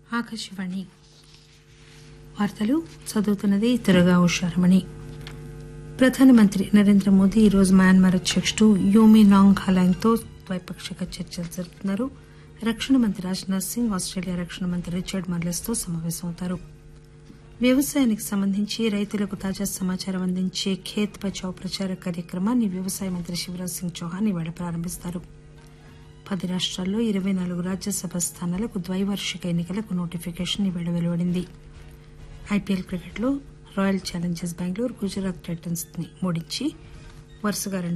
ఆకాశవాణి వార్తలు చదువుతున్నది త్వరగా ఉషారమణి ప్రధానమంత్రి నరేంద్ర మోదీ ఈరోజు మయన్మార్ అధ్యకుడు యూమి నాంగ్ హలాంగ్తో ద్వైపాక్షిక చర్చలు జరుపుతున్నారు రక్షణ మంత్రి రాజ్నాథ్ సింగ్ ఆస్టేలియా రక్షణ మంత్రి రిచర్డ్ మార్లెస్తో సమావేశమవుతారు వ్యవసాయానికి సంబంధించి రైతులకు తాజా సమాచారం అందించే ఖేత్ బచావ్ ప్రచార కార్యక్రమాన్ని వ్యవసాయ మంత్రి శివరాజ్ సింగ్ చౌహాన్ ఈవేళ ప్రారంభిస్తారు పది రాష్ట్రాల్లో ఇరవై నాలుగు రాజ్యసభ స్థానాలకు ద్వైవార్షిక ఎన్నికలకు నోటిఫికేషన్ ఈవేళ వెలువడింది ఐపీఎల్ క్రికెట్లో royal challengers Bengaluru Gujarat titans ని ఓడించి వరుసగా